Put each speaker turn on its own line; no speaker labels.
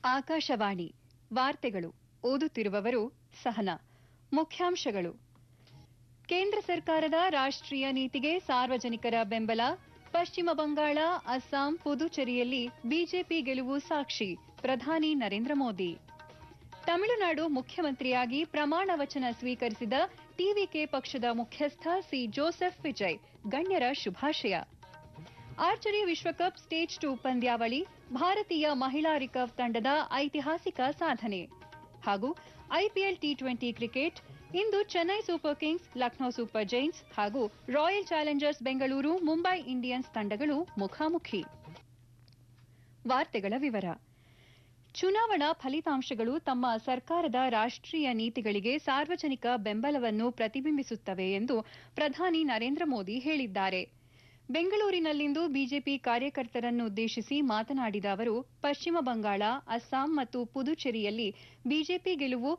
ಆಕಾಶವಾಣಿ ವಾರ್ತೆಗಳು ಓದುತ್ತಿರುವವರು ಸಹನಾ ಮುಖ್ಯಾಂಶಗಳು ಕೇಂದ್ರ ಸರ್ಕಾರದ ರಾಷ್ಟ್ರೀಯ ನೀತಿಗೆ ಸಾರ್ವಜನಿಕರ ಬೆಂಬಲ ಪಶ್ಚಿಮ ಬಂಗಾಳ ಅಸ್ಸಾಂ ಪುದುಚೇರಿಯಲ್ಲಿ ಬಿಜೆಪಿ ಗೆಲುವು ಸಾಕ್ಷಿ ಪ್ರಧಾನಿ ನರೇಂದ್ರ ಮೋದಿ ತಮಿಳುನಾಡು ಮುಖ್ಯಮಂತ್ರಿಯಾಗಿ ಪ್ರಮಾಣ ವಚನ ಸ್ವೀಕರಿಸಿದ ಟಿವಿಕೆ ಪಕ್ಷದ ಮುಖ್ಯಸ್ಥ ಸಿ ಜೋಸೆಫ್ ವಿಜಯ್ ಗಣ್ಯರ ಶುಭಾಶಯ ಆರ್ಚರಿ ವಿಶ್ವಕಪ್ ಸ್ಟೇಜ್ ಟೂ ಪಂದ್ಯಾವಳಿ ಭಾರತೀಯ ಮಹಿಳಾ ರಿಕರ್ವ್ ತಂಡದ ಐತಿಹಾಸಿಕ ಸಾಧನೆ ಹಾಗೂ ಐಪಿಎಲ್ ಟಿ ಟ್ವೆಂಟಿ ಕ್ರಿಕೆಟ್ ಇಂದು Chennai super kings Lucknow super giants ಹಾಗೂ royal challengers Bengaluru Mumbai Indians ತಂಡಗಳು ಮುಖಾಮುಖಿ ವಾರ್ತೆಗಳ ವಿವರ ಚುನಾವಣಾ ಫಲಿತಾಂಶಗಳು ತಮ್ಮ ಸರ್ಕಾರದ ರಾಷ್ಟ್ರೀಯ ನೀತಿಗಳಿಗೆ ಸಾರ್ವಜನಿಕ ಬೆಂಬಲವನ್ನು ಪ್ರತಿಬಿಂಬಿಸುತ್ತವೆ ಎಂದು ಪ್ರಧಾನಿ ನರೇಂದ್ರ ಮೋದಿ ಹೇಳಿದ್ದಾರೆ ಬೆಂಗಳೂರಿನಲ್ಲಿಂದು ಬಿಜೆಪಿ ಕಾರ್ಯಕರ್ತರನ್ನುದ್ದೇಶಿಸಿ ಮಾತನಾಡಿದ ಅವರು ಪಶ್ಚಿಮ ಬಂಗಾಳ ಅಸ್ಸಾಂ ಮತ್ತು ಪುದುಚೇರಿಯಲ್ಲಿ ಬಿಜೆಪಿ ಗೆಲುವು